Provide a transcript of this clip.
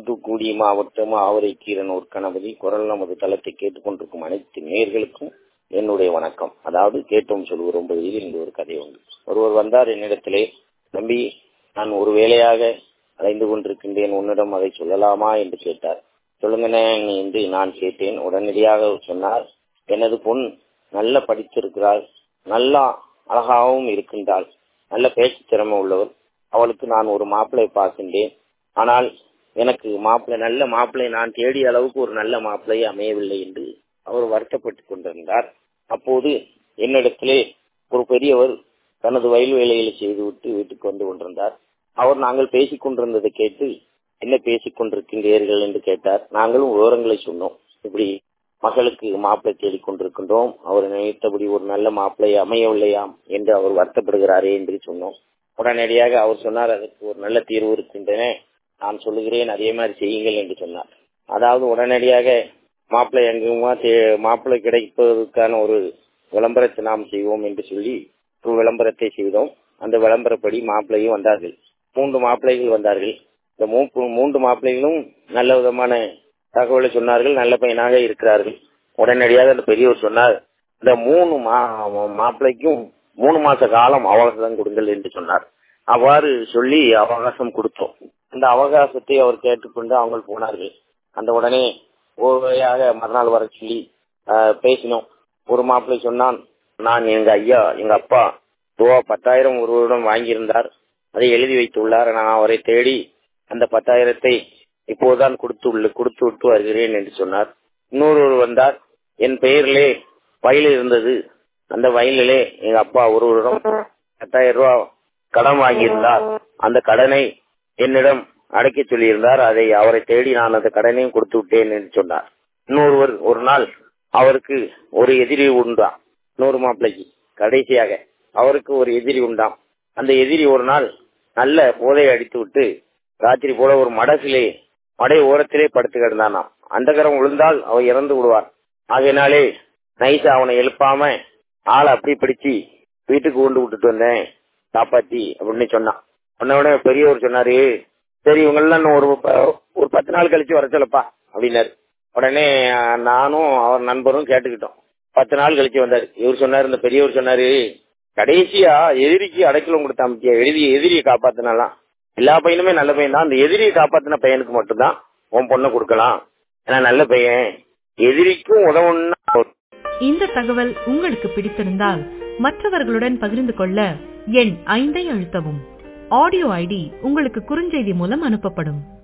தூத்துக்குடி மாவட்டம் ஆவரைக்கீரனூர் கணபதி குரல் நமது தளத்தை கேட்டுக்கொண்டிருக்கும் அனைத்து நேர்களுக்கும் என்னுடைய வணக்கம் அதாவது கேட்டோம் சொல்லுவோம் பகுதியில் இந்த ஒரு கதை உண்டு ஒருவர் வந்தார் என்னிடத்திலே தம்பி நான் ஒரு வேலையாக அலைந்து கொண்டிருக்கின்றேன் உன்னிடம் அதை சொல்லலாமா என்று கேட்டார் சொல்லுங்கண்ணே என்று நான் கேட்டேன் உடனடியாக சொன்னார் எனது பொன் நல்ல படித்திருக்கிறாள் நல்லா அழகாகவும் இருக்கின்றாள் நல்ல பேச்சு திறமை உள்ளவர் அவளுக்கு நான் ஒரு மாப்பிளை பார்க்கின்றேன் ஆனால் எனக்கு மாப்பிள்ளை நல்ல மாப்பிள்ளை நான் தேடிய அளவுக்கு ஒரு நல்ல மாப்பிள்ளை அமையவில்லை என்று அவர் வருத்தப்பட்டு கொண்டிருந்தார் அப்போது என்னிடத்திலே ஒரு பெரியவர் தனது வயல் வேலைகளை செய்துவிட்டு வீட்டுக்கு வந்து கொண்டிருந்தார் அவர் நாங்கள் பேசிக் கொண்டிருந்ததை கேட்டு என்ன பேசிக் கொண்டிருக்கின்றீர்கள் என்று கேட்டார் நாங்களும் விவரங்களை சொன்னோம் இப்படி மகளுக்கு மாப்பிள்ளை தேடிக் கொண்டிருக்கின்றோம் அவர் நினைத்தபடி ஒரு நல்ல மாப்பிள்ளை அமையவில்லையாம் என்று அவர் வருத்தப்படுகிறாரே என்று சொன்னோம் உடனடியாக அவர் சொன்னார் அதற்கு ஒரு நல்ல தீர்வு இருக்கின்றன நான் சொல்லுகிறேன் அதே மாதிரி செய்யுங்கள் என்று சொன்னார் அதாவது உடனடியாக மாப்பிள்ளை எங்குமா மாப்பிள்ளை கிடைப்பதற்கான ஒரு விளம்பரத்தை நாம் செய்வோம் என்று சொல்லி ஒரு விளம்பரத்தை செய்தோம் அந்த விளம்பரப்படி மாப்பிள்ளையும் வந்தார்கள் மூன்று மாப்பிள்ளைகள் வந்தார்கள் இந்த மூன்று மாப்பிள்ளைகளும் நல்ல விதமான தகவலை சொன்னார்கள் நல்ல பையனாக இருக்கிறார்கள் உடனடியாக அந்த பெரியவர் சொன்னார் இந்த மூணு மாப்பிள்ளைக்கும் மூணு மாச காலம் அவகாசம் கொடுங்கள் என்று சொன்னார் அவ்வாறு சொல்லி அவகாசம் கொடுத்தோம் அந்த அவகாசத்தை அவர் கேட்டுக்கொண்டு அவங்க போனார்கள் அந்த உடனே ஓவையாக மறுநாள் வர சொல்லி பேசினோம் ஒரு மாப்பிள்ளை சொன்னான் நான் எங்க ஐயா எங்க அப்பா ரூபா பத்தாயிரம் ஒருவரிடம் வாங்கியிருந்தார் அதை எழுதி வைத்துள்ளார் நான் அவரை தேடி அந்த பத்தாயிரத்தை இப்போதுதான் கொடுத்து கொடுத்து விட்டு வருகிறேன் என்று சொன்னார் இன்னொருவர் வந்தார் என் பெயரிலே வயல் இருந்தது அந்த வயலிலே எங்க அப்பா ஒருவரிடம் பத்தாயிரம் ரூபாய் கடன் வாங்கியிருந்தார் அந்த கடனை என்னிடம் அடைக்க சொல்லியிருந்தார் அதை அவரை தேடி நான் அந்த கடனையும் கொடுத்து விட்டேன் என்று சொன்னார் இன்னொருவர் ஒரு நாள் அவருக்கு ஒரு எதிரி உண்டாம் இன்னொரு மாப்பிள்ளைக்கு கடைசியாக அவருக்கு ஒரு எதிரி உண்டாம் அந்த எதிரி ஒரு நாள் நல்ல போதை அடித்து விட்டு ராத்திரி போல ஒரு மடசிலே மடை ஓரத்திலே படுத்து கிடந்தானாம் அந்தகரம் விழுந்தால் அவர் இறந்து விடுவார் ஆகையினாலே நைஸா அவனை எழுப்பாம ஆளை அப்படி பிடிச்சு வீட்டுக்கு கொண்டு விட்டுட்டு வந்தேன் காப்பாத்தி அப்படின்னு சொன்னான் உடனே உடனே பெரியவர் சொன்னாரு சரி இவங்கெல்லாம் ஒரு ஒரு பத்து நாள் கழிச்சு வர சொல்லப்பா அப்படின்னாரு உடனே நானும் அவர் நண்பரும் கேட்டுக்கிட்டோம் பத்து நாள் கழிச்சு வந்தாரு இவர் சொன்னாரு இந்த பெரியவர் சொன்னாரு கடைசியா எதிரிக்கு அடைக்கலம் கொடுத்தா முக்கிய எழுதி எதிரியை காப்பாத்தினாலாம் எல்லா பையனுமே நல்ல பையன் தான் அந்த எதிரியை காப்பாத்தின பையனுக்கு மட்டும்தான் உன் பொண்ணை கொடுக்கலாம் ஏன்னா நல்ல பையன் எதிரிக்கும் உதவுன்னா இந்த தகவல் உங்களுக்கு பிடித்திருந்தால் மற்றவர்களுடன் பகிர்ந்து கொள்ள எண் ஐந்தை அழுத்தவும் ஆடியோ ஐடி உங்களுக்கு குறுஞ்செய்தி மூலம் அனுப்பப்படும்